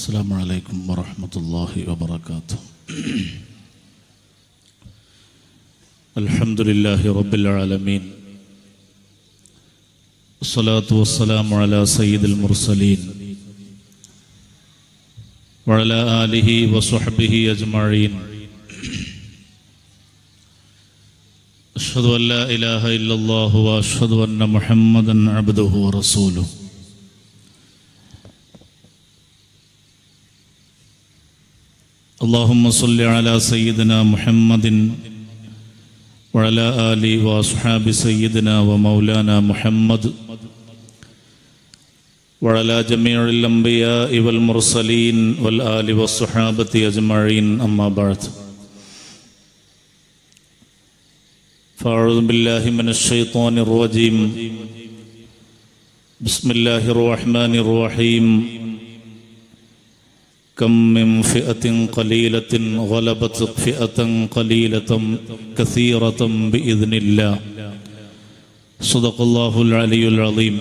السلام عليكم ورحمة الله وبركاته الحمد لله رب العالمين الصلاة والسلام على سيد المرسلين وعلى آله وصحبه أجمعين أشهد أن لا إله إلا الله وأشهد أن محمدا عبده ورسوله اللهم صل على سيدنا محمد وعلى آل وأصحاب سيدنا ومولانا محمد وعلى جميع الأنبياء والمرسلين والآل والصحابة أجمعين أما بعد فأعوذ بالله من الشيطان الرجيم بسم الله الرحمن الرحيم كم من فئة قليلة غلبت فئة قليلة كثيرة بإذن الله صدق الله العلي العظيم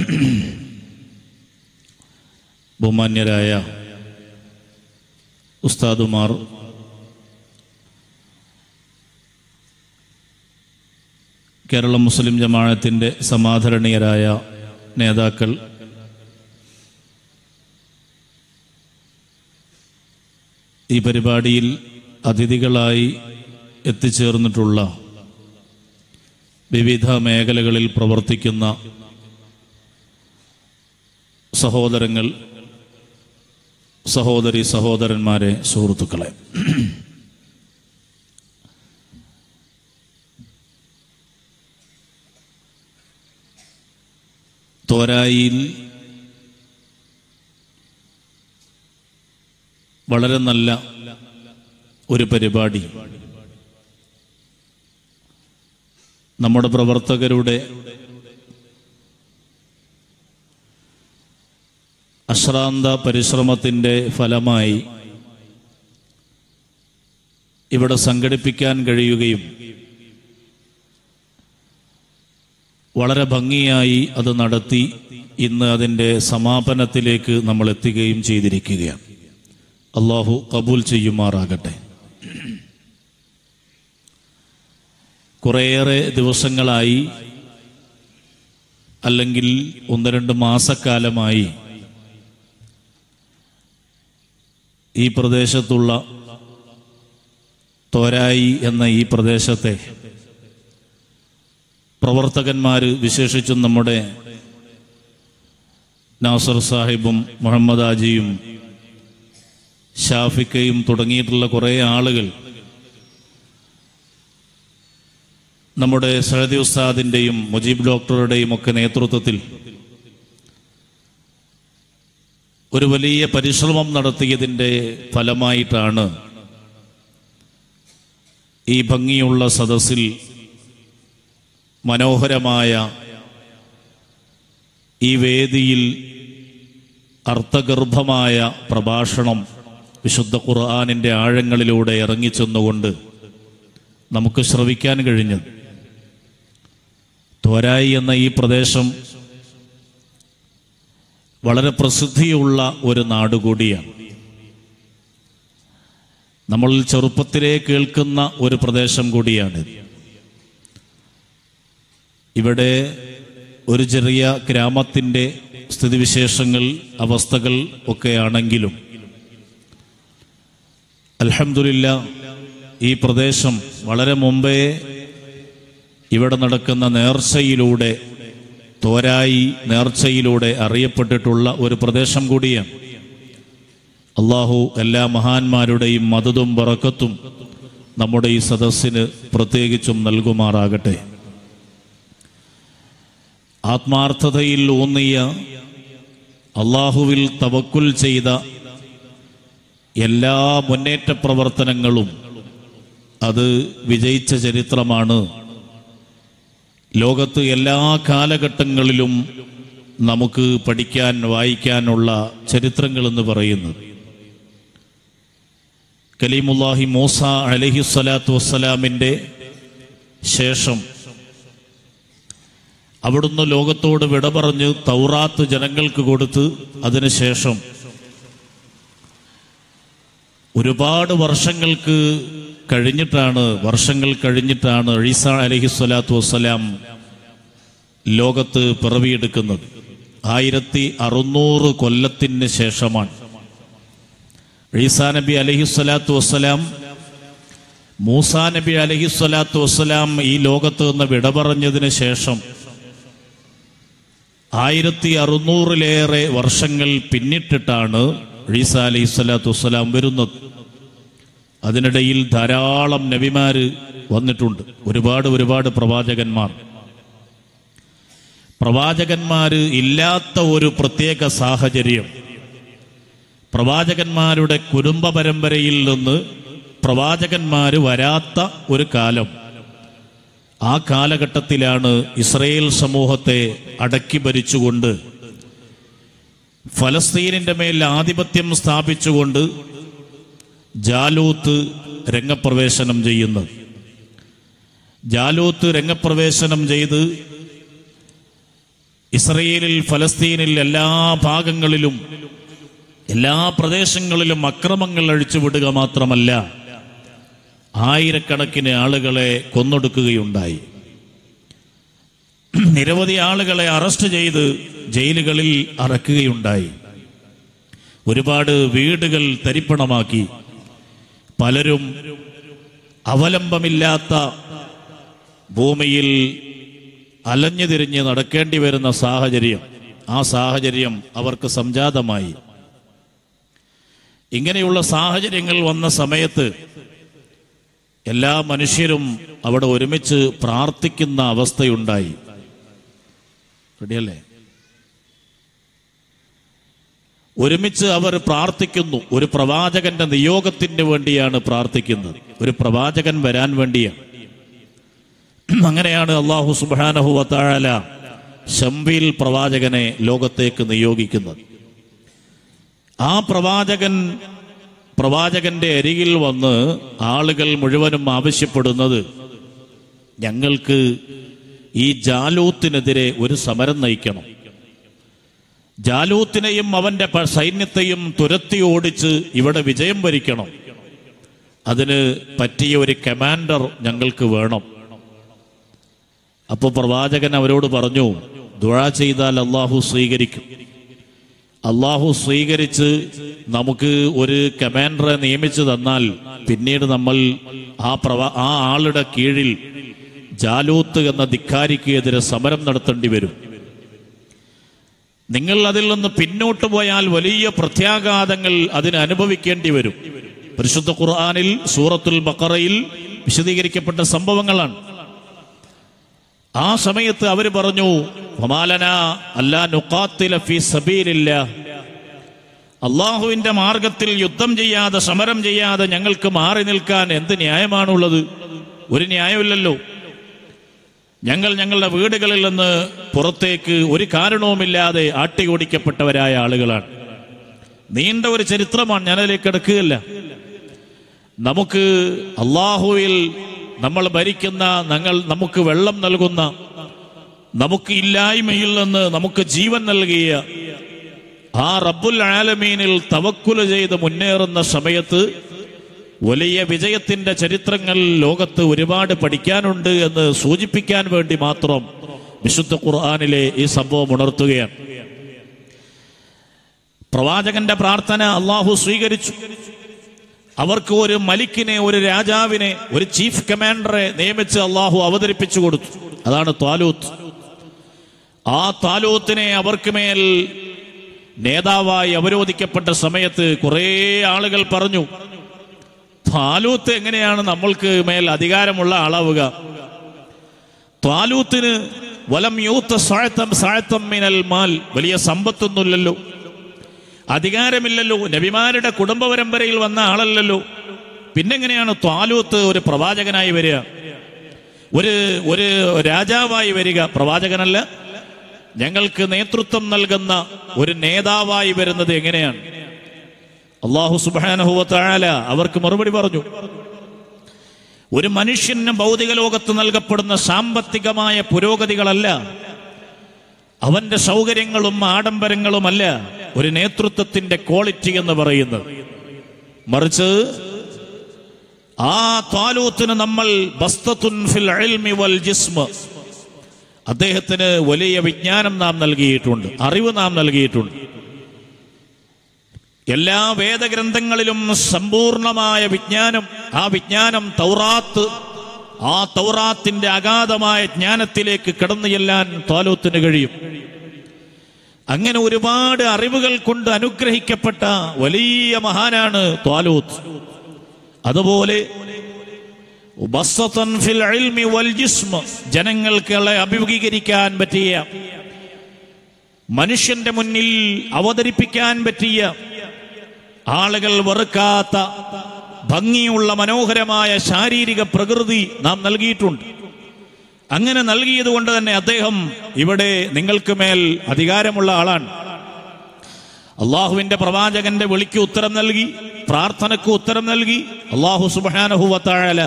ബഹുമാന്യരായ ഉസ്താദുമാർ കേരള മുസ്ലിം ജമാഅത്തിൻ്റെ സമാധരണീയരായ നേതാക്കൾ ഈ പരിപാടിയിൽ അതിഥികളായി എത്തിച്ചേർന്നിട്ടുള്ള വിവിധ മേഖലകളിൽ പ്രവർത്തിക്കുന്ന സഹോദരങ്ങൾ സഹോദരി സഹോദരന്മാരെ സുഹൃത്തുക്കളെ തോരായിയിൽ വളരെ നല്ല ഒരു പരിപാടി നമ്മുടെ പ്രവർത്തകരുടെ അശ്രാന്ത പരിശ്രമത്തിൻ്റെ ഫലമായി ഇവിടെ സംഘടിപ്പിക്കാൻ കഴിയുകയും വളരെ ഭംഗിയായി അത് നടത്തി ഇന്ന് അതിൻ്റെ സമാപനത്തിലേക്ക് നമ്മൾ എത്തുകയും ചെയ്തിരിക്കുകയാണ് അള്ളാഹു കബൂൽ ചെയ്യുമാറാകട്ടെ കുറേയേറെ ദിവസങ്ങളായി അല്ലെങ്കിൽ ഒന്ന് രണ്ട് മാസക്കാലമായി ഈ പ്രദേശത്തുള്ള തോരായി എന്ന ഈ പ്രദേശത്തെ പ്രവർത്തകന്മാർ വിശേഷിച്ചും നമ്മുടെ നാസർ സാഹിബും മുഹമ്മദ് ആജിയും ഷാഫിക്കയും തുടങ്ങിയിട്ടുള്ള കുറേ ആളുകൾ നമ്മുടെ സഹദി ഉസ്താദിൻ്റെയും മുജീബ് ഡോക്ടറുടെയും ഒക്കെ നേതൃത്വത്തിൽ ഒരു വലിയ പരിശ്രമം നടത്തിയതിൻ്റെ ഫലമായിട്ടാണ് ഈ ഭംഗിയുള്ള സദസ്സിൽ മനോഹരമായ ഈ വേദിയിൽ അർത്ഥഗർഭമായ പ്രഭാഷണം വിശുദ്ധ ഖുർആാനിൻ്റെ ആഴങ്ങളിലൂടെ ഇറങ്ങിച്ചെന്നുകൊണ്ട് നമുക്ക് ശ്രവിക്കാൻ കഴിഞ്ഞത് തോരായി എന്ന ഈ പ്രദേശം വളരെ പ്രസിദ്ധിയുള്ള ഒരു നാട് കൂടിയാണ് നമ്മൾ ചെറുപ്പത്തിലേ കേൾക്കുന്ന ഒരു പ്രദേശം കൂടിയാണ് ഇവിടെ ഒരു ചെറിയ ഗ്രാമത്തിൻ്റെ സ്ഥിതിവിശേഷങ്ങൾ അവസ്ഥകൾ ഒക്കെയാണെങ്കിലും അൽഹംദുലില്ല ഈ പ്രദേശം വളരെ മുമ്പേ ഇവിടെ നടക്കുന്ന നേർച്ചയിലൂടെ തോരായി നേർച്ചയിലൂടെ അറിയപ്പെട്ടിട്ടുള്ള ഒരു പ്രദേശം കൂടിയാണ് അള്ളാഹു എല്ലാ മഹാന്മാരുടെയും മതതും പറക്കത്തും നമ്മുടെ ഈ സദസ്സിന് പ്രത്യേകിച്ചും നൽകുമാറാകട്ടെ ആത്മാർത്ഥതയിൽ ഊന്നിയ അള്ളാഹുവിൽ തവക്കുൽ ചെയ്ത എല്ലാ മുന്നേറ്റ പ്രവർത്തനങ്ങളും അത് വിജയിച്ച ചരിത്രമാണ് ലോകത്ത് എല്ലാ കാലഘട്ടങ്ങളിലും നമുക്ക് പഠിക്കാൻ വായിക്കാനുള്ള ചരിത്രങ്ങളെന്ന് പറയുന്നത് കലീമുല്ലാഹി മൂസ അലഹി സ്വലാത്തു വസ്സലാമിൻ്റെ ശേഷം അവിടുന്ന് ലോകത്തോട് വിട പറഞ്ഞ് തൗറാത്ത് ജനങ്ങൾക്ക് കൊടുത്ത് അതിനുശേഷം ഒരുപാട് വർഷങ്ങൾക്ക് കഴിഞ്ഞിട്ടാണ് വർഷങ്ങൾ കഴിഞ്ഞിട്ടാണ് ഈസ അലഹി സ്വലാത്തു വസ്സലാം ലോകത്ത് പിറവിയെടുക്കുന്നത് ആയിരത്തി അറുന്നൂറ് കൊല്ലത്തിന് ശേഷമാണ് ഈസാ നബി അലഹി സ്വലാത്തു വസ്സലാം മൂസാ നബി അലഹി സ്വലാത്തു വസ്സലാം ഈ ലോകത്ത് നിന്ന് വിട പറഞ്ഞതിന് ശേഷം ആയിരത്തി അറുന്നൂറിലേറെ വർഷങ്ങൾ പിന്നിട്ടിട്ടാണ് ഈസ അലൈഹി സ്വലാത്തു വസ്സലാം വരുന്നത് അതിനിടയിൽ ധാരാളം നബിമാര് വന്നിട്ടുണ്ട് ഒരുപാട് ഒരുപാട് പ്രവാചകന്മാർ പ്രവാചകന്മാര് ഇല്ലാത്ത ഒരു പ്രത്യേക സാഹചര്യം പ്രവാചകന്മാരുടെ കുടുംബ പരമ്പരയിൽ നിന്ന് പ്രവാചകന്മാര് വരാത്ത ഒരു കാലം ആ കാലഘട്ടത്തിലാണ് ഇസ്രയേൽ സമൂഹത്തെ അടക്കി ഭരിച്ചുകൊണ്ട് ഫലസ്തീനിന്റെ മേൽ ആധിപത്യം സ്ഥാപിച്ചുകൊണ്ട് ജാലൂത്ത് രംഗപ്രവേശനം ചെയ്യുന്നത് ജാലൂത്ത് രംഗപ്രവേശനം ചെയ്ത് ഇസ്രയേലിൽ ഫലസ്തീനിൽ എല്ലാ ഭാഗങ്ങളിലും എല്ലാ പ്രദേശങ്ങളിലും അക്രമങ്ങൾ അഴിച്ചുവിടുക മാത്രമല്ല ആയിരക്കണക്കിന് ആളുകളെ കൊന്നൊടുക്കുകയുണ്ടായി നിരവധി ആളുകളെ അറസ്റ്റ് ചെയ്ത് ജയിലുകളിൽ അറക്കുകയുണ്ടായി ഒരുപാട് വീടുകൾ തരിപ്പണമാക്കി പലരും അവലംബമില്ലാത്ത ഭൂമിയിൽ അലഞ്ഞു തിരിഞ്ഞ് നടക്കേണ്ടി വരുന്ന സാഹചര്യം ആ സാഹചര്യം അവർക്ക് സംജാതമായി ഇങ്ങനെയുള്ള സാഹചര്യങ്ങൾ വന്ന സമയത്ത് എല്ലാ മനുഷ്യരും അവിടെ ഒരുമിച്ച് പ്രാർത്ഥിക്കുന്ന അവസ്ഥയുണ്ടായി റെഡിയല്ലേ ഒരുമിച്ച് അവർ പ്രാർത്ഥിക്കുന്നു ഒരു പ്രവാചകന്റെ നിയോഗത്തിന് വേണ്ടിയാണ് പ്രാർത്ഥിക്കുന്നത് ഒരു പ്രവാചകൻ വരാൻ വേണ്ടിയാണ് അങ്ങനെയാണ് അള്ളാഹു സുബാനഹു വത്താഴല ശംബീൽ പ്രവാചകനെ ലോകത്തേക്ക് നിയോഗിക്കുന്നത് ആ പ്രവാചകൻ പ്രവാചകന്റെ അരികിൽ വന്ന് ആളുകൾ മുഴുവനും ആവശ്യപ്പെടുന്നത് ഞങ്ങൾക്ക് ഈ ജാലൂത്തിനെതിരെ ഒരു സമരം നയിക്കണം ജാലൂത്തിനെയും അവന്റെ പ- സൈന്യത്തെയും തുരത്തി ഓടിച്ച് ഇവിടെ വിജയം വരിക്കണം അതിന് പറ്റിയ ഒരു കമാൻഡർ ഞങ്ങൾക്ക് വേണം അപ്പോൾ പ്രവാചകൻ അവരോട് പറഞ്ഞു ദുഴ ചെയ്താൽ അള്ളാഹു സ്വീകരിക്കും അള്ളാഹു സ്വീകരിച്ച് നമുക്ക് ഒരു കമാൻഡറെ നിയമിച്ചു തന്നാൽ പിന്നീട് നമ്മൾ ആ പ്രവാ ആ ആളുടെ കീഴിൽ ജാലൂത്ത് എന്ന ധിക്കാരിക്ക് എതിരെ സമരം നടത്തേണ്ടി വരും നിങ്ങൾ അതിൽ നിന്ന് പിന്നോട്ട് പോയാൽ വലിയ പ്രത്യാഘാതങ്ങൾ അതിന് അനുഭവിക്കേണ്ടി വരും പരിശുദ്ധ ഖുർആനിൽ സൂറത്തുൽ ബക്കറയിൽ വിശദീകരിക്കപ്പെട്ട സംഭവങ്ങളാണ് ആ സമയത്ത് അവർ പറഞ്ഞു "വമാലന അല്ലാ നുഖാത്തില ഫീ സബീലില്ല അള്ളാഹുവിന്റെ മാർഗത്തിൽ യുദ്ധം ചെയ്യാതെ സമരം ചെയ്യാതെ ഞങ്ങൾക്ക് മാറി നിൽക്കാൻ എന്ത് ന്യായമാണുള്ളത് ഒരു ന്യായമില്ലല്ലോ ഞങ്ങൾ ഞങ്ങളുടെ വീടുകളിൽ നിന്ന് പുറത്തേക്ക് ഒരു കാരണവുമില്ലാതെ ആട്ടി ഓടിക്കപ്പെട്ടവരായ ആളുകളാണ് നീണ്ട ഒരു ചരിത്രമാണ് ഞാനതിലേക്ക് കിടക്കുകയല്ല നമുക്ക് അള്ളാഹുവിൽ നമ്മൾ ഭരിക്കുന്ന ഞങ്ങൾ നമുക്ക് വെള്ളം നൽകുന്ന നമുക്ക് ഇല്ലായ്മയിൽ നിന്ന് നമുക്ക് ജീവൻ നൽകിയ ആ റബ്ബുൽ ആലമീനിൽ തവക്കുല ചെയ്ത് മുന്നേറുന്ന സമയത്ത് വലിയ വിജയത്തിന്റെ ചരിത്രങ്ങൾ ലോകത്ത് ഒരുപാട് പഠിക്കാനുണ്ട് എന്ന് സൂചിപ്പിക്കാൻ വേണ്ടി മാത്രം വിശുദ്ധ ഖുർആാനിലെ ഈ സംഭവം ഉണർത്തുകയാണ് പ്രവാചകന്റെ പ്രാർത്ഥന അള്ളാഹു സ്വീകരിച്ചു അവർക്ക് ഒരു മലിക്കിനെ ഒരു രാജാവിനെ ഒരു ചീഫ് കമാൻഡറെ നിയമിച്ച് അള്ളാഹു അവതരിപ്പിച്ചു കൊടുത്തു അതാണ് താലൂത്ത് ആ താലൂത്തിനെ അവർക്ക് മേൽ നേതാവായി അവരോധിക്കപ്പെട്ട സമയത്ത് കുറേ ആളുകൾ പറഞ്ഞു താലൂത്ത് എങ്ങനെയാണ് നമ്മൾക്ക് മേൽ അധികാരമുള്ള ആളാവുക താലൂത്തിന് വലം യൂത്ത് സാഴത്തം സാഴത്തം മിനൽ മാൽ വലിയ സമ്പത്തൊന്നുമില്ലല്ലോ അധികാരമില്ലല്ലോ നബിമാരുടെ കുടുംബ പരമ്പരയിൽ വന്ന ആളല്ലല്ലോ പിന്നെങ്ങനെയാണ് ത്വാലൂത്ത് ഒരു പ്രവാചകനായി വരിക ഒരു ഒരു രാജാവായി വരിക പ്രവാചകനല്ല ഞങ്ങൾക്ക് നേതൃത്വം നൽകുന്ന ഒരു നേതാവായി വരുന്നത് എങ്ങനെയാണ് അള്ളാഹു സുബാനഹുവത്തായാല അവർക്ക് മറുപടി പറഞ്ഞു ഒരു മനുഷ്യന് ഭൗതിക ലോകത്ത് നൽകപ്പെടുന്ന സാമ്പത്തികമായ പുരോഗതികളല്ല അവന്റെ സൗകര്യങ്ങളും ആഡംബരങ്ങളുമല്ല ഒരു നേതൃത്വത്തിന്റെ ക്വാളിറ്റി എന്ന് പറയുന്നത് മറിച്ച് ആ ത്വാലൂത്തിന് നമ്മൾ ബസ്തത്തുൻ ഫിൽ ഇൽമി വൽ ജിസ്മ അദ്ദേഹത്തിന് വലിയ വിജ്ഞാനം നാം നൽകിയിട്ടുണ്ട് അറിവ് നാം നൽകിയിട്ടുണ്ട് എല്ലാ വേദഗ്രന്ഥങ്ങളിലും സമ്പൂർണമായ വിജ്ഞാനം ആ വിജ്ഞാനം തൗറാത്ത് ആ തൗറാത്തിന്റെ അഗാധമായ ജ്ഞാനത്തിലേക്ക് കടന്നു ചെല്ലാൻ ത്വാലൂത്തിന് കഴിയും അങ്ങനെ ഒരുപാട് അറിവുകൾ കൊണ്ട് അനുഗ്രഹിക്കപ്പെട്ട വലിയ മഹാനാണ് ത്വാലൂത്ത് അതുപോലെ ബസ്സത്തൻ ഫിൽ ഇൽമി വൽ ജിസ്മ ജനങ്ങൾക്കുള്ള അഭിമുഖീകരിക്കാൻ പറ്റിയ മനുഷ്യന്റെ മുന്നിൽ അവതരിപ്പിക്കാൻ പറ്റിയ ആളുകൾ വെറുക്കാത്ത ഭംഗിയുള്ള മനോഹരമായ ശാരീരിക പ്രകൃതി നാം നൽകിയിട്ടുണ്ട് അങ്ങനെ നൽകിയത് കൊണ്ട് തന്നെ അദ്ദേഹം ഇവിടെ നിങ്ങൾക്ക് മേൽ അധികാരമുള്ള ആളാണ് അള്ളാഹുവിന്റെ പ്രവാചകന്റെ വിളിക്ക് ഉത്തരം നൽകി പ്രാർത്ഥനയ്ക്ക് ഉത്തരം നൽകി അള്ളാഹു സുബാനഹുവത്താഴല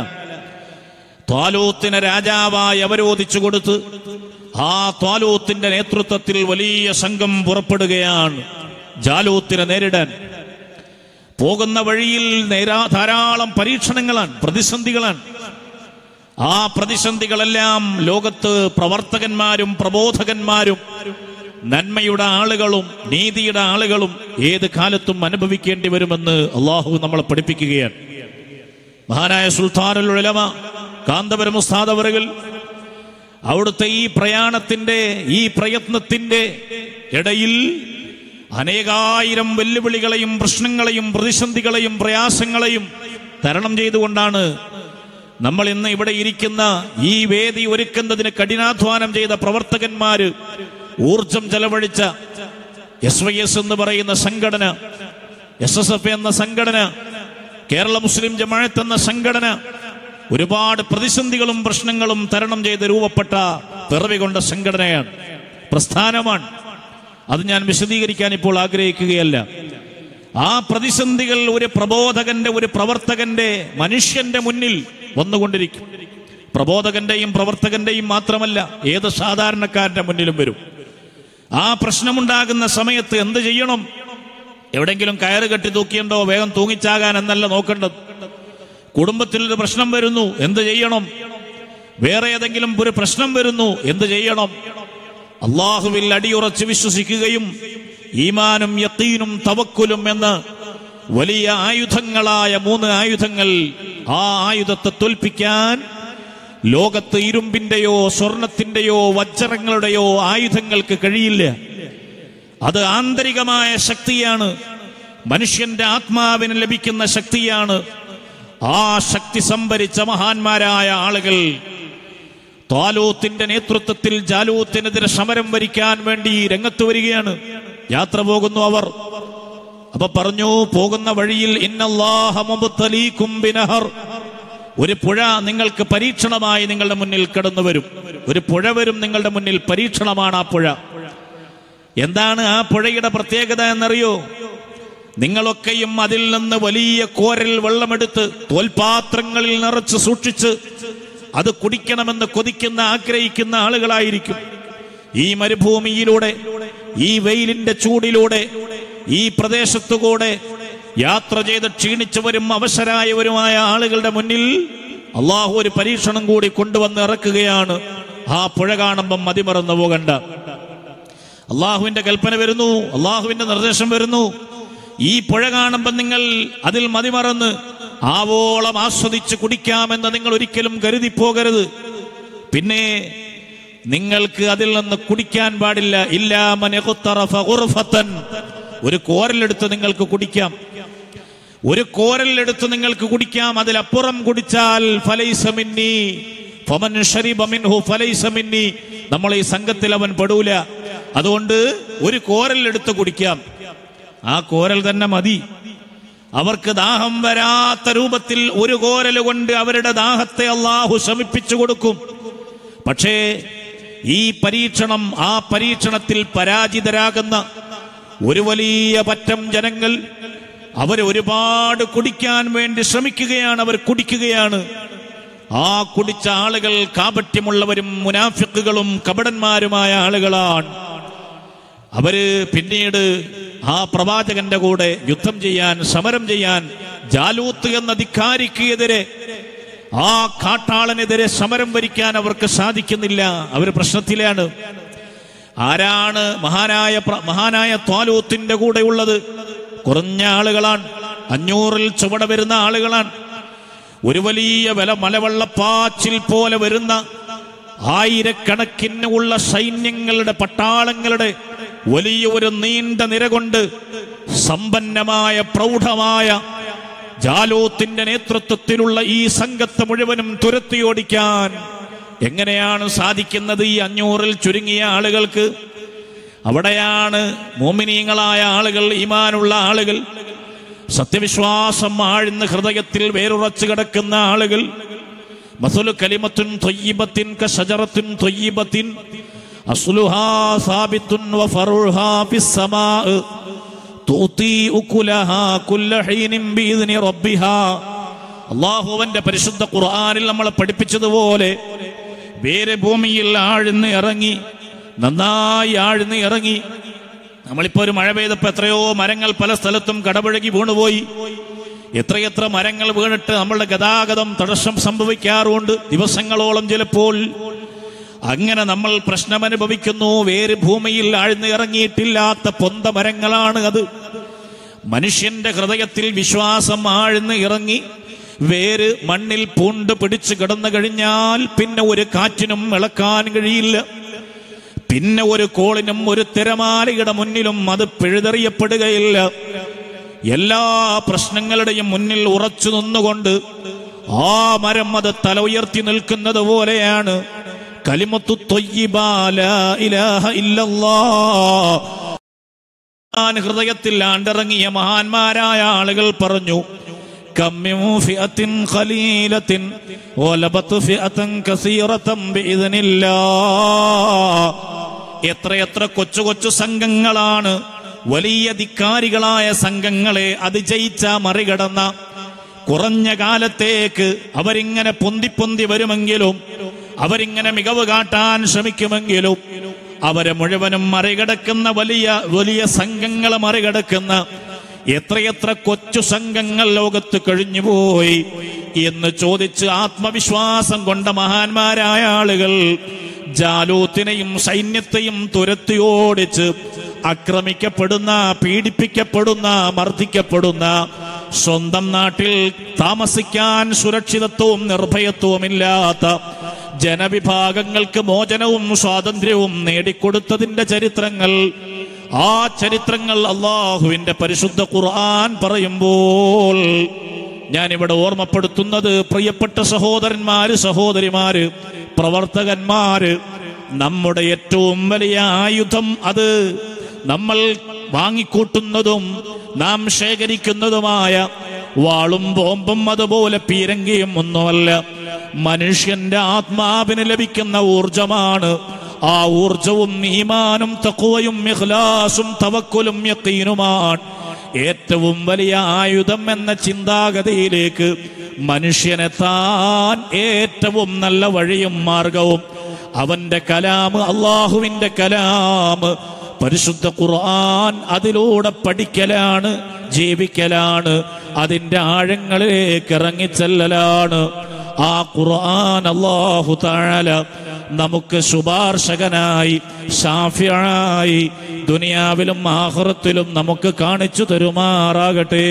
ത്വാലൂത്തിനെ രാജാവായി അവരോധിച്ചു കൊടുത്ത് ആ ത്വാലൂത്തിന്റെ നേതൃത്വത്തിൽ വലിയ സംഘം പുറപ്പെടുകയാണ് ജാലൂത്തിനെ നേരിടാൻ പോകുന്ന വഴിയിൽ നേരാ ധാരാളം പരീക്ഷണങ്ങളാണ് പ്രതിസന്ധികളാണ് ആ പ്രതിസന്ധികളെല്ലാം ലോകത്ത് പ്രവർത്തകന്മാരും പ്രബോധകന്മാരും നന്മയുടെ ആളുകളും നീതിയുടെ ആളുകളും ഏത് കാലത്തും അനുഭവിക്കേണ്ടി വരുമെന്ന് അള്ളാഹു നമ്മളെ പഠിപ്പിക്കുകയാണ് മഹാനായ സുൽത്താനുൽ ഉലമ കാന്തപുരം ഉസ്താദ് അവറുകൾ അവിടുത്തെ ഈ പ്രയാണത്തിന്റെ ഈ പ്രയത്നത്തിന്റെ ഇടയിൽ അനേകായിരം വെല്ലുവിളികളെയും പ്രശ്നങ്ങളെയും പ്രതിസന്ധികളെയും പ്രയാസങ്ങളെയും തരണം ചെയ്തുകൊണ്ടാണ് നമ്മൾ ഇന്ന് ഇവിടെ ഇരിക്കുന്ന ഈ വേദി ഒരുക്കുന്നതിന് കഠിനാധ്വാനം ചെയ്ത പ്രവർത്തകന്മാര് ഊർജം ചെലവഴിച്ച എസ് വൈ എസ് എന്ന് പറയുന്ന സംഘടന എസ് എസ് എഫ് എന്ന സംഘടന കേരള മുസ്ലിം ജമാഅത്ത് എന്ന സംഘടന ഒരുപാട് പ്രതിസന്ധികളും പ്രശ്നങ്ങളും തരണം ചെയ്ത് രൂപപ്പെട്ട പിറവി കൊണ്ട സംഘടനയാണ് പ്രസ്ഥാനമാണ് അത് ഞാൻ വിശദീകരിക്കാൻ ഇപ്പോൾ ആഗ്രഹിക്കുകയല്ല ആ പ്രതിസന്ധികൾ ഒരു പ്രബോധകന്റെ ഒരു പ്രവർത്തകന്റെ മനുഷ്യന്റെ മുന്നിൽ വന്നുകൊണ്ടിരിക്കും പ്രബോധകന്റെയും പ്രവർത്തകന്റെയും മാത്രമല്ല ഏത് സാധാരണക്കാരന്റെ മുന്നിലും വരും ആ പ്രശ്നമുണ്ടാകുന്ന സമയത്ത് എന്ത് ചെയ്യണം എവിടെങ്കിലും കയറ് കെട്ടി തൂക്കിയുണ്ടോ വേഗം തൂങ്ങിച്ചാകാൻ എന്നല്ല നോക്കേണ്ടത് കുടുംബത്തിൽ ഒരു പ്രശ്നം വരുന്നു എന്ത് ചെയ്യണം വേറെ ഏതെങ്കിലും ഒരു പ്രശ്നം വരുന്നു എന്ത് ചെയ്യണം അള്ളാഹുവിൽ അടിയുറച്ച് വിശ്വസിക്കുകയും ഈമാനും യത്തീനും തവക്കുലും എന്ന് വലിയ ആയുധങ്ങളായ മൂന്ന് ആയുധങ്ങൾ ആ ആയുധത്തെ തോൽപ്പിക്കാൻ ലോകത്ത് ഇരുമ്പിന്റെയോ സ്വർണത്തിന്റെയോ വജ്രങ്ങളുടെയോ ആയുധങ്ങൾക്ക് കഴിയില്ല അത് ആന്തരികമായ ശക്തിയാണ് മനുഷ്യന്റെ ആത്മാവിന് ലഭിക്കുന്ന ശക്തിയാണ് ആ ശക്തി സംഭരിച്ച മഹാന്മാരായ ആളുകൾ ത്വാലൂത്തിന്റെ നേതൃത്വത്തിൽ ജാലൂത്തിനെതിരെ സമരം വരിക്കാൻ വേണ്ടി രംഗത്ത് വരികയാണ് യാത്ര പോകുന്നു അവർ അപ്പൊ പറഞ്ഞു പോകുന്ന വഴിയിൽ ഇന്നല്ലാഹ മുബ്തലീക്കും ബിനഹർ ഒരു പുഴ നിങ്ങൾക്ക് പരീക്ഷണമായി നിങ്ങളുടെ മുന്നിൽ കടന്നു വരും ഒരു പുഴ വരും നിങ്ങളുടെ മുന്നിൽ പരീക്ഷണമാണ് ആ പുഴ എന്താണ് ആ പുഴയുടെ പ്രത്യേകത എന്നറിയോ നിങ്ങളൊക്കെയും അതിൽ നിന്ന് വലിയ കോരൽ വെള്ളമെടുത്ത് തോൽപാത്രങ്ങളിൽ നിറച്ച് സൂക്ഷിച്ച് അത് കുടിക്കണമെന്ന് കൊതിക്കുന്ന ആഗ്രഹിക്കുന്ന ആളുകളായിരിക്കും ഈ മരുഭൂമിയിലൂടെ ഈ വെയിലിന്റെ ചൂടിലൂടെ ഈ പ്രദേശത്തുകൂടെ യാത്ര ചെയ്ത് ക്ഷീണിച്ചവരും അവശരായവരുമായ ആളുകളുടെ മുന്നിൽ അള്ളാഹു ഒരു പരീക്ഷണം കൂടി കൊണ്ടുവന്ന് ഇറക്കുകയാണ് ആ പുഴ കാണുമ്പം മതിമറന്നു പോകണ്ട അള്ളാഹുവിന്റെ കൽപ്പന വരുന്നു അള്ളാഹുവിന്റെ നിർദ്ദേശം വരുന്നു ഈ പുഴ കാണുമ്പോൾ നിങ്ങൾ അതിൽ മതിമറന്ന് ആവോളം ആസ്വദിച്ച് കുടിക്കാമെന്ന് നിങ്ങൾ ഒരിക്കലും കരുതി പോകരുത് പിന്നെ നിങ്ങൾക്ക് അതിൽ നിന്ന് കുടിക്കാൻ പാടില്ല ഇല്ലാമൻ ഒരു കോരലെടുത്ത് നിങ്ങൾക്ക് കുടിക്കാം ഒരു കോരലെടുത്ത് നിങ്ങൾക്ക് കുടിക്കാം അതിലപ്പുറം കുടിച്ചാൽ ഫലൈസമിന്നി ഫമൻ ശരിബ മിൻഹു ഫലൈസമിന്നി നമ്മൾ ഈ സംഘത്തിൽ അവൻ പെടൂല അതുകൊണ്ട് ഒരു കോരലെടുത്ത് കുടിക്കാം ആ കോരൽ തന്നെ മതി അവർക്ക് ദാഹം വരാത്ത രൂപത്തിൽ ഒരു കോരൽ കൊണ്ട് അവരുടെ ദാഹത്തെ അള്ളാഹു ശമിപ്പിച്ചു കൊടുക്കും പക്ഷേ ഈ പരീക്ഷണം ആ പരീക്ഷണത്തിൽ പരാജിതരാകുന്ന ഒരു വലിയ പറ്റം ജനങ്ങൾ അവർ ഒരുപാട് കുടിക്കാൻ വേണ്ടി ശ്രമിക്കുകയാണ് അവർ കുടിക്കുകയാണ് ആ കുടിച്ച ആളുകൾ കാപട്യമുള്ളവരും മുനാഫിക്കുകളും കപടന്മാരുമായ ആളുകളാണ് അവര് പിന്നീട് ആ പ്രവാചകന്റെ കൂടെ യുദ്ധം ചെയ്യാൻ സമരം ചെയ്യാൻ ജാലൂത്ത് എന്ന ധിക്കാരിക്ക് എതിരെ ആ കാട്ടാളനെതിരെ സമരം വരിക്കാൻ അവർക്ക് സാധിക്കുന്നില്ല അവർ പ്രശ്നത്തിലാണ് ആരാണ് മഹാനായ പ്ര- മഹാനായ ത്വാലൂത്തിന്റെ കൂടെ ഉള്ളത് കുറഞ്ഞ ആളുകളാണ് അഞ്ഞൂറിൽ ചുവട വരുന്ന ആളുകളാണ് ഒരു വലിയ വില മലവെള്ളപ്പാച്ചിൽ പോലെ വരുന്ന ആയിരക്കണക്കിന് ഉള്ള സൈന്യങ്ങളുടെ പട്ടാളങ്ങളുടെ വലിയ ഒരു നീണ്ട നിര കൊണ്ട് സമ്പന്നമായ പ്രൗഢമായ ജാലോത്തിന്റെ നേതൃത്വത്തിലുള്ള ഈ സംഘത്തെ മുഴുവനും തുരത്തിയോടിക്കാൻ എങ്ങനെയാണ് സാധിക്കുന്നത് ഈ അഞ്ഞൂറിൽ ചുരുങ്ങിയ ആളുകൾക്ക് അവിടെയാണ് മോമിനീങ്ങളായ ആളുകൾ ഈമാനുള്ള ആളുകൾ സത്യവിശ്വാസം ആഴ്ന്ന ഹൃദയത്തിൽ വേരുറച്ചു കിടക്കുന്ന ആളുകൾ മസുലു കലിമത്തുൻ തൊയ്യബത്തിൻ കഷജറത്തുൻ തൊയ്യബത്തിൻ അസ്ലുഹാ സാബിത്തുൻ വഫറുഹാ ഫിസ്സമാ തൂത്തി ഉക്കുലഹാ കുല്ല ഹീനിൻ ബിഇذن റബ്ബിഹാ അള്ളാഹുവന്റെ പരിശുദ്ധ ഖുർആനിൽ നമ്മളെ പഠിപ്പിച്ചതുപോലെ വേറെ ഭൂമിയിൽ ആഴ്ന്ന് ഇറങ്ങി നന്നായി ആഴ്ന്ന് ഇറങ്ങി നമ്മളിപ്പോ ഒരു മഴ പെയ്തപ്പോ എത്രയോ മരങ്ങൾ പല സ്ഥലത്തും കടപുഴകി വീണുപോയി എത്രയെത്ര മരങ്ങൾ വീണിട്ട് നമ്മളുടെ ഗതാഗതം തടസ്സം സംഭവിക്കാറുണ്ട് ദിവസങ്ങളോളം ചിലപ്പോൾ അങ്ങനെ നമ്മൾ പ്രശ്നം അനുഭവിക്കുന്നു വേര് ഭൂമിയിൽ ആഴ്ന്ന് ഇറങ്ങിയിട്ടില്ലാത്ത പൊന്ത മരങ്ങളാണ് അത് മനുഷ്യന്റെ ഹൃദയത്തിൽ വിശ്വാസം ആഴ്ന്ന് ഇറങ്ങി വേര് മണ്ണിൽ പൂണ്ട് പിടിച്ചു കിടന്നു കഴിഞ്ഞാൽ പിന്നെ ഒരു കാറ്റിനും ഇളക്കാൻ കഴിയില്ല പിന്നെ ഒരു കോളിനും ഒരു തിരമാലയുടെ മുന്നിലും അത് പിഴുതെറിയപ്പെടുകയില്ല എല്ലാ പ്രശ്നങ്ങളുടെയും മുന്നിൽ ഉറച്ചു നിന്നുകൊണ്ട് ആ മരം അത് തല ഉയർത്തി നിൽക്കുന്നത് പോലെയാണ് കലിമത്തു ത്വയ്യിബാ ലാ ഇലാഹ ഇല്ലല്ലാഹ് ഖുർആൻ ഹൃദയത്തിൽ ആണ്ടിറങ്ങിയ മഹാന്മാരായ ആളുകൾ പറഞ്ഞു കമ്മിൻ ഫിഅത്തിൻ ഖലീലത്തിൻ വലബത്ത് ഫിഅത്തൻ കസീറത്തൻ ബിഇذനില്ലാ എത്രയെത്ര കൊച്ചു കൊച്ചു സംഘങ്ങളാണ് വലിയ ധിക്കാരികളായ സംഘങ്ങളെ അതിജയിച്ച മറികടന്ന കുറഞ്ഞ കാലത്തേക്ക് അവരിങ്ങനെ പൊന്തി പൊന്തി വരുമെങ്കിലും അവരിങ്ങനെ മികവ് കാട്ടാൻ ശ്രമിക്കുമെങ്കിലും അവരെ മുഴുവനും മറികടക്കുന്ന വലിയ വലിയ സംഘങ്ങളെ മറികടക്കുന്ന എത്രയെത്ര കൊച്ചു സംഘങ്ങൾ ലോകത്ത് കഴിഞ്ഞുപോയി എന്ന് ചോദിച്ച് ആത്മവിശ്വാസം കൊണ്ട മഹാന്മാരായ ആളുകൾ ജാലൂത്തിനെയും സൈന്യത്തെയും തുരത്തി ഓടിച്ച് ആക്രമിക്കപ്പെടുന്ന പീഡിപ്പിക്കപ്പെടുന്ന മർദ്ദിക്കപ്പെടുന്ന സ്വന്തം നാട്ടിൽ താമസിക്കാൻ സുരക്ഷിതത്വവും നിർഭയത്വവുമില്ലാത്ത ജനവിഭാഗങ്ങൾക്ക് മോചനവും സ്വാതന്ത്ര്യവും നേടിക്കൊടുത്തതിന്റെ ചരിത്രങ്ങൾ ആ ചരിത്രങ്ങൾ അള്ളാഹുവിന്റെ പരിശുദ്ധ ഖുർആൻ പറയുമ്പോൾ ഞാനിവിടെ ഓർമ്മപ്പെടുത്തുന്നത് പ്രിയപ്പെട്ട സഹോദരന്മാര് സഹോദരിമാര് പ്രവർത്തകന്മാര് നമ്മുടെ ഏറ്റവും വലിയ ആയുധം അത് നമ്മൾ വാങ്ങിക്കൂട്ടുന്നതും നാം ശേഖരിക്കുന്നതുമായ വാളും ബോംബും അതുപോലെ പീരങ്കിയും ഒന്നുമല്ല മനുഷ്യന്റെ ആത്മാവിന് ലഭിക്കുന്ന ഊർജമാണ് ആ ഊർജവും ഈമാനും തക്കുവയും ഇഖ്ലാസും തവക്കുലും യക്കീനുമാണ് ഏറ്റവും വലിയ ആയുധം എന്ന ചിന്താഗതിയിലേക്ക് മനുഷ്യനെത്താൻ ഏറ്റവും നല്ല വഴിയും മാർഗവും അവന്റെ കലാമ് അള്ളാഹുവിന്റെ കലാമ് പരിശുദ്ധ ഖുർആൻ അതിലൂടെ പഠിക്കലാണ് ജീവിക്കലാണ് അതിന്റെ ആഴങ്ങളിലേക്ക് ഇറങ്ങിച്ചെല്ലലാണ് ആ ഖുർആൻ അള്ളാഹു താഴല നമുക്ക് ശുപാർശകനായി ഷാഫിയായി ദുനിയാവിലും ആഹ്റത്തിലും നമുക്ക് കാണിച്ചു തരുമാറാകട്ടെ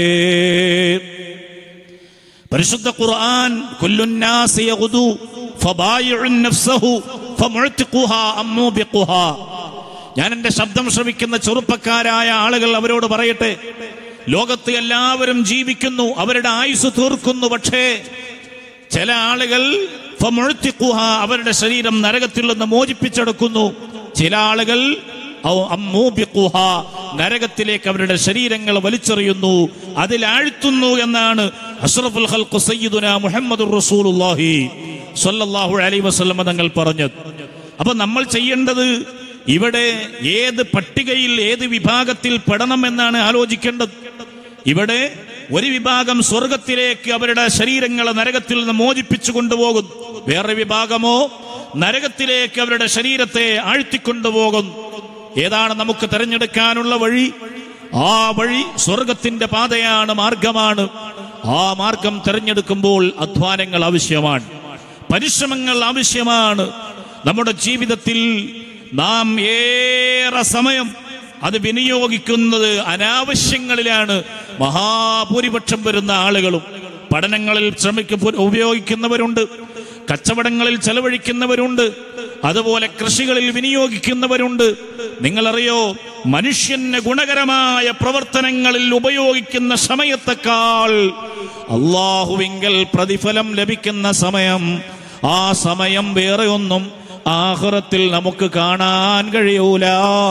പരിശുദ്ധ ഖുർആൻ കുല്ലുന്നാസി യഗ്ദു ഫബായിഉൻ നഫ്സഹു ഫമുഅ്തിഖുഹാ അമ്മൂബിഖുഹാ ഞാൻ എന്റെ ശബ്ദം ശ്രവിക്കുന്ന ചെറുപ്പക്കാരായ ആളുകൾ അവരോട് പറയട്ടെ ലോകത്ത് എല്ലാവരും ജീവിക്കുന്നു അവരുടെ ആയുസ് തീർക്കുന്നു പക്ഷേ ചില ആളുകൾ ഫമുഅ്തിഖുഹാ അവരുടെ ശരീരം നരകത്തിൽ നിന്ന് മോചിപ്പിച്ചെടുക്കുന്നു ചില ആളുകൾ ഔ അമ്മൂബിഖുഹാ നരകത്തിലേക്ക് അവരുടെ ശരീരങ്ങൾ വലിച്ചെറിയുന്നു അതിലാഴ്ത്തുന്നു എന്നാണ് അഷ്റഫുൽ ഖൽഖ് സയ്യിദുന മുഹമ്മദുർ റസൂലുള്ളാഹി സ്വല്ലല്ലാഹു അലൈഹി വസല്ലം തങ്ങൾ പറഞ്ഞത് അപ്പൊ നമ്മൾ ചെയ്യേണ്ടത് ഇവിടെ ഏത് പട്ടികയിൽ ഏത് വിഭാഗത്തിൽ പെടണം എന്നാണ് ആലോചിക്കേണ്ടത് ഇവിടെ ഒരു വിഭാഗം സ്വർഗത്തിലേക്ക് അവരുടെ ശരീരങ്ങളെ നരകത്തിൽ നിന്ന് മോചിപ്പിച്ചു കൊണ്ടുപോകും വേറെ വിഭാഗമോ നരകത്തിലേക്ക് അവരുടെ ശരീരത്തെ ആഴ്ത്തിക്കൊണ്ടുപോകും ഏതാണ് നമുക്ക് തിരഞ്ഞെടുക്കാനുള്ള വഴി ആ വഴി സ്വർഗത്തിന്റെ പാതയാണ് മാർഗമാണ് ആ മാർഗം തിരഞ്ഞെടുക്കുമ്പോൾ അധ്വാനങ്ങൾ ആവശ്യമാണ് പരിശ്രമങ്ങൾ ആവശ്യമാണ് നമ്മുടെ ജീവിതത്തിൽ നാം ഏറെ സമയം അത് വിനിയോഗിക്കുന്നത് അനാവശ്യങ്ങളിലാണ് മഹാഭൂരിപക്ഷം വരുന്ന ആളുകളും പഠനങ്ങളിൽ ശ്രമിക്ക ഉപയോഗിക്കുന്നവരുണ്ട് കച്ചവടങ്ങളിൽ ചെലവഴിക്കുന്നവരുണ്ട് അതുപോലെ കൃഷികളിൽ വിനിയോഗിക്കുന്നവരുണ്ട് നിങ്ങളറിയോ മനുഷ്യന് ഗുണകരമായ പ്രവർത്തനങ്ങളിൽ ഉപയോഗിക്കുന്ന സമയത്തെക്കാൾ അള്ളാഹുവിങ്കൽ പ്രതിഫലം ലഭിക്കുന്ന സമയം ആ സമയം വേറെ ഒന്നും ആഹ്റത്തിൽ നമുക്ക് കാണാൻ കഴിയൂല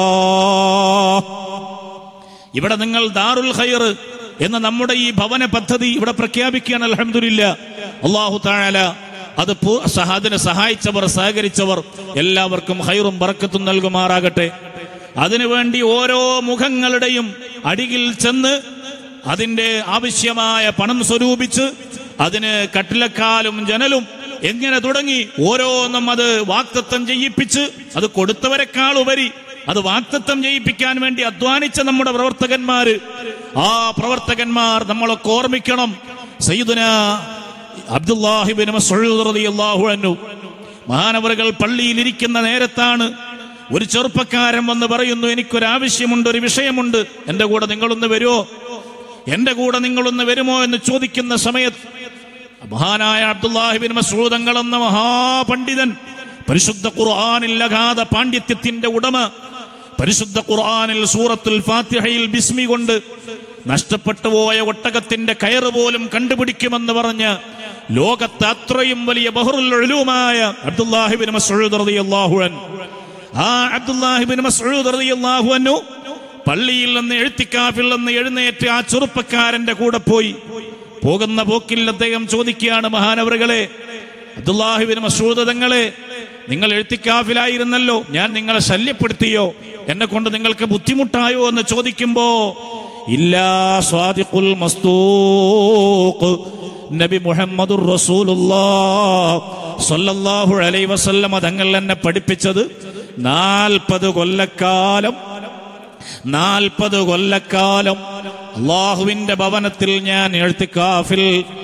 ഇവിടെ നിങ്ങൾ ദാറുൽ ഖൈർ എന്ന നമ്മുടെ ഈ ഭവന പദ്ധതി ഇവിടെ പ്രഖ്യാപിക്കുകയാണ് അലഹമില്ല അള്ളാഹു താഴല അത് പൂ- സഹ- അതിന് സഹായിച്ചവർ സഹകരിച്ചവർ എല്ലാവർക്കും ഹൈറും ബറക്കത്തും നൽകുമാറാകട്ടെ അതിനുവേണ്ടി ഓരോ മുഖങ്ങളുടെയും അടികിൽ ചെന്ന് അതിന്റെ ആവശ്യമായ പണം സ്വരൂപിച്ച് അതിന് കട്ടിലക്കാലും ജനലും എങ്ങനെ തുടങ്ങി ഓരോന്നും അത് വാക്തത്വം ചെയ്യിപ്പിച്ച് അത് കൊടുത്തവരെക്കാൾ ഉപരി അത് വാക്തത്വം ചെയ്യിപ്പിക്കാൻ വേണ്ടി അധ്വാനിച്ച നമ്മുടെ പ്രവർത്തകന്മാര് ആ പ്രവർത്തകന്മാർ നമ്മളൊക്കെ ഓർമ്മിക്കണം സയ്യിദുന അബ്ദുല്ലാഹിബിൻ മസ്ഊദ് റളിയല്ലാഹു അൻഹു മഹാനവറുകൾ പള്ളിയിൽ ഇരിക്കുന്ന നേരത്താണ് ഒരു ചെറുപ്പക്കാരൻ വന്ന് പറയുന്നു എനിക്കൊരാവശ്യമുണ്ട് ഒരു വിഷയമുണ്ട് എന്റെ കൂടെ നിങ്ങളൊന്ന് വരുമോ എന്റെ കൂടെ നിങ്ങളൊന്ന് വരുമോ എന്ന് ചോദിക്കുന്ന സമയത്ത് മഹാനായ അബ്ദുല്ലാഹിബിൻ മസ്ഊദ് തങ്ങൾ എന്ന മഹാപണ്ഡിതൻ പരിശുദ്ധ ഖുർആനിൽ അഗാധ പാണ്ഡിത്യത്തിന്റെ ഉടമ പരിശുദ്ധ ഖുർആനിൽ സൂറത്തുൽ ഫാത്തിഹയിൽ ബിസ്മി കൊണ്ട് നഷ്ടപ്പെട്ടു പോയ ഒട്ടകത്തിന്റെ കയറ് പോലും കണ്ടുപിടിക്കുമെന്ന് പറഞ്ഞ് ലോകത്ത് അത്രയും വലിയ ബഹറുൽ ഉലൂമായ അബ്ദുല്ലാഹിബിൻ മസ്ഊദ് റളിയല്ലാഹു അൻഹു ആ അബ്ദുല്ലാഹിബിൻ മസ്ഊദ് റളിയല്ലാഹു അൻഹു പള്ളിയിൽ നിന്ന് എഴുത്തിക്കാഫിൽ നിന്ന് എഴുന്നേറ്റ് ആ ചെറുപ്പക്കാരന്റെ കൂടെ പോയി പോകുന്ന പോക്കിൽ അദ്ദേഹം ചോദിക്കുകയാണ് മഹാനവറുകളെ അബ്ദുല്ലാഹിബിൻ മസൂദ് തങ്ങളെ നിങ്ങൾ എഴുത്തിക്കാഫിലായിരുന്നല്ലോ ഞാൻ നിങ്ങളെ ശല്യപ്പെടുത്തിയോ എന്നെ കൊണ്ട് നിങ്ങൾക്ക് ബുദ്ധിമുട്ടായോ എന്ന് ചോദിക്കുമ്പോ ഇല്ലാ സ്വാദിഖുൽ മസ്തൂഖ് നബി മുഹമ്മദുർ റസൂലുള്ളാഹ് സ്വല്ലല്ലാഹു അലൈഹി വസല്ലമ തങ്ങൾ എന്നെ പഠിപ്പിച്ചത് നാൽപ്പത് കൊല്ലക്കാലം നാൽപ്പത് കൊല്ലക്കാലം അള്ളാഹുവിന്റെ ഭവനത്തിൽ ഞാൻ എഴുത്തിക്കാഫിൽ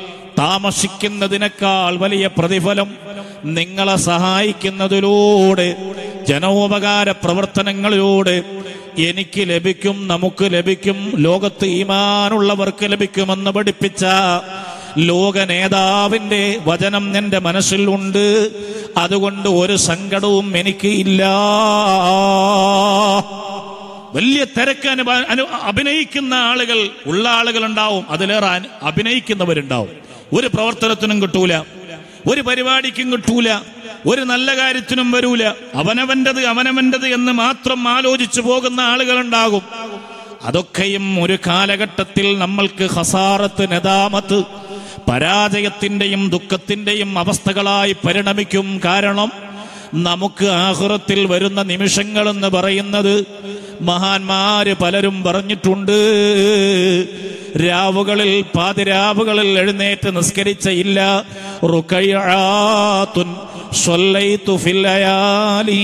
താമസിക്കുന്നതിനേക്കാൾ വലിയ പ്രതിഫലം നിങ്ങളെ സഹായിക്കുന്നതിലൂടെ ജനോപകാര പ്രവർത്തനങ്ങളിലൂടെ എനിക്ക് ലഭിക്കും നമുക്ക് ലഭിക്കും ലോകത്ത് ഈമാനുള്ളവർക്ക് ലഭിക്കുമെന്ന് പഠിപ്പിച്ച ലോക നേതാവിന്റെ വചനം എന്റെ മനസ്സിലുണ്ട് അതുകൊണ്ട് ഒരു സങ്കടവും എനിക്ക് ഇല്ല വലിയ തിരക്ക് അനുഭ അനു അഭിനയിക്കുന്ന ആളുകൾ ഉള്ള ആളുകൾ ഉണ്ടാവും അതിലേറെ അനു- അഭിനയിക്കുന്നവരുണ്ടാവും ഒരു പ്രവർത്തനത്തിനും കിട്ടൂല ഒരു പരിപാടിക്കും കിട്ടൂല ഒരു നല്ല കാര്യത്തിനും വരൂല അവനവന്റത് അവനവന്റത് എന്ന് മാത്രം ആലോചിച്ചു പോകുന്ന ആളുകളുണ്ടാകും അതൊക്കെയും ഒരു കാലഘട്ടത്തിൽ നമ്മൾക്ക് ഹസാറത്ത് നദാമത്ത് പരാജയത്തിന്റെയും ദുഃഖത്തിന്റെയും അവസ്ഥകളായി പരിണമിക്കും കാരണം നമുക്ക് ആഹുറത്തിൽ വരുന്ന നിമിഷങ്ങളെന്ന് പറയുന്നത് മഹാന്മാര് പലരും പറഞ്ഞിട്ടുണ്ട് രാവുകളിൽ പാതിരാവുകളിൽ എഴുന്നേറ്റ് നിസ്കരിച്ച ഇല്ല റുക്കയ്യാത്തുൻ സ്വല്ലൈതു ഫിൽ ലയാലി.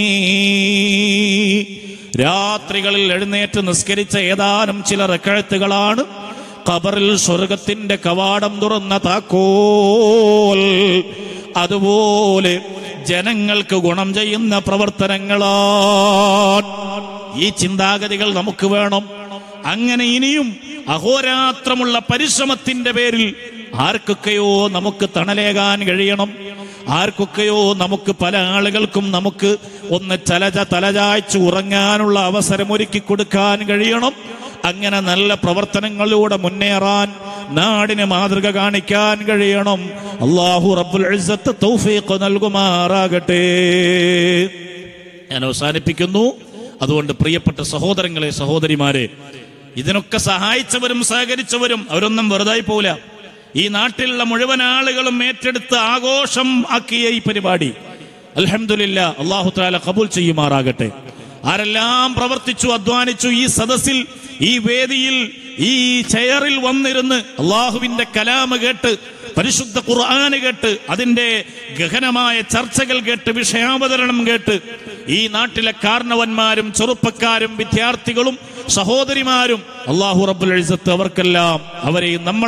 രാത്രികളിൽ എഴുന്നേറ്റ് നിസ്കരിച്ച ഏതാനും ചില റക്കഴത്തുകളാണ് ഖബറിൽ സ്വർഗത്തിന്റെ കവാടം തുറന്ന താക്കോൽ അതുപോലെ ജനങ്ങൾക്ക് ഗുണം ചെയ്യുന്ന പ്രവർത്തനങ്ങളാണ് ഈ ചിന്താഗതികൾ നമുക്ക് വേണം അങ്ങനെ ഇനിയും അഹോരാത്രമുള്ള പരിശ്രമത്തിന്റെ പേരിൽ ആർക്കൊക്കെയോ നമുക്ക് തണലേകാൻ കഴിയണം ആർക്കൊക്കെയോ നമുക്ക് പല ആളുകൾക്കും നമുക്ക് ഒന്ന് ചലച തലചായ്ച്ച് ഉറങ്ങാനുള്ള അവസരം ഒരുക്കി കൊടുക്കാൻ കഴിയണം അങ്ങനെ നല്ല പ്രവർത്തനങ്ങളിലൂടെ മുന്നേറാൻ നാടിന് മാതൃക കാണിക്കാൻ കഴിയണം അള്ളാഹു റബ്ബുൽ ഇസ്സത്ത് തൗഫീഖ് നൽകുമാറാകട്ടെ ഞാൻ അവസാനിപ്പിക്കുന്നു അതുകൊണ്ട് പ്രിയപ്പെട്ട സഹോദരങ്ങളെ സഹോദരിമാരെ ഇതിനൊക്കെ സഹായിച്ചവരും സഹകരിച്ചവരും അവരൊന്നും വെറുതായി പോല ഈ നാട്ടിലുള്ള മുഴുവൻ ആളുകളും ഏറ്റെടുത്ത് ആഘോഷം ആക്കിയ ഈ പരിപാടി അൽഹംദുലില്ല അള്ളാഹു താല കബൂൽ ചെയ്യുമാറാകട്ടെ ആരെല്ലാം പ്രവർത്തിച്ചു അധ്വാനിച്ചു ഈ സദസ്സിൽ ഈ വേദിയിൽ ഈ ചെയറിൽ വന്നിരുന്ന് അള്ളാഹുവിന്റെ കലാമ് കേട്ട് പരിശുദ്ധ ഖുർആന് കേട്ട് അതിന്റെ ഗഹനമായ ചർച്ചകൾ കേട്ട് വിഷയാവതരണം കേട്ട് ഈ നാട്ടിലെ കാരണവന്മാരും ചെറുപ്പക്കാരും വിദ്യാർത്ഥികളും സഹോദരിമാരും അള്ളാഹു റബ്ബുൽ ഇസ്സത്ത് അവർക്കെല്ലാം അവരെയും നമ്മളെയും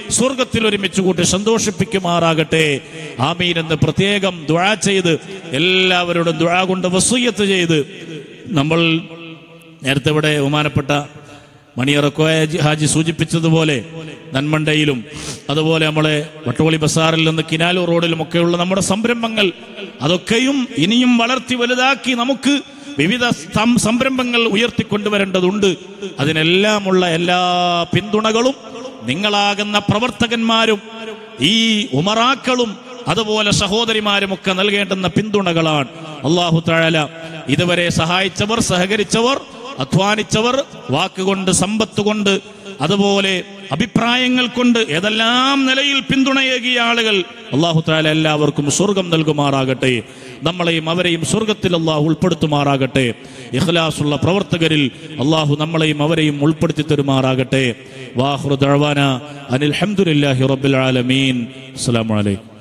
സ്വർഗത്തിൽ ഒരുമിച്ച് കൂട്ടി സന്തോഷിപ്പിക്കുമാറാകട്ടെ ആമീൻ എന്ന് പ്രത്യേകം ദുആ ചെയ്ത് എല്ലാവരോടും ദുആ കൊണ്ട് വസൂയത്ത് ചെയ്ത് നമ്മൾ നേരത്തെ ഇവിടെ ബഹുമാനപ്പെട്ട മണിയറക്കോയ ഹാജി സൂചിപ്പിച്ചതുപോലെ നന്മണ്ടയിലും അതുപോലെ നമ്മളെ വട്ടോളി ബസാറിൽ നിന്ന് കിനാലൂർ റോഡിലും ഒക്കെയുള്ള നമ്മുടെ സംരംഭങ്ങൾ അതൊക്കെയും ഇനിയും വളർത്തി വലുതാക്കി നമുക്ക് വിവിധ സ്തം- സംരംഭങ്ങൾ ഉയർത്തിക്കൊണ്ടുവരേണ്ടതുണ്ട് അതിനെല്ലാമുള്ള എല്ലാ പിന്തുണകളും നിങ്ങളാകുന്ന പ്രവർത്തകന്മാരും ഈ ഉമറാക്കളും അതുപോലെ സഹോദരിമാരും ഒക്കെ നൽകേണ്ടുന്ന പിന്തുണകളാണ് അള്ളാഹു താഴല ഇതുവരെ സഹായിച്ചവർ സഹകരിച്ചവർ അധ്വാനിച്ചവർ വാക്കുകൊണ്ട് സമ്പത്ത് കൊണ്ട് അതുപോലെ അഭിപ്രായങ്ങൾ കൊണ്ട് ഏതെല്ലാം നിലയിൽ പിന്തുണയേകിയ ആളുകൾ അള്ളാഹു താല എല്ലാവർക്കും സ്വർഗം നൽകുമാറാകട്ടെ നമ്മളെയും അവരെയും സ്വർഗത്തിൽ അള്ളാഹു ഉൾപ്പെടുത്തുമാറാകട്ടെ ഇഖ്ലാസുള്ള പ്രവർത്തകരിൽ അള്ളാഹു നമ്മളെയും അവരെയും ഉൾപ്പെടുത്തി തരുമാറാകട്ടെ വാഹുർ ദഴവാന അനിൽ ഹംദുലില്ലാഹി റബ്ബിൽ ആലമീൻ അസ്സലാമു അലൈക്കും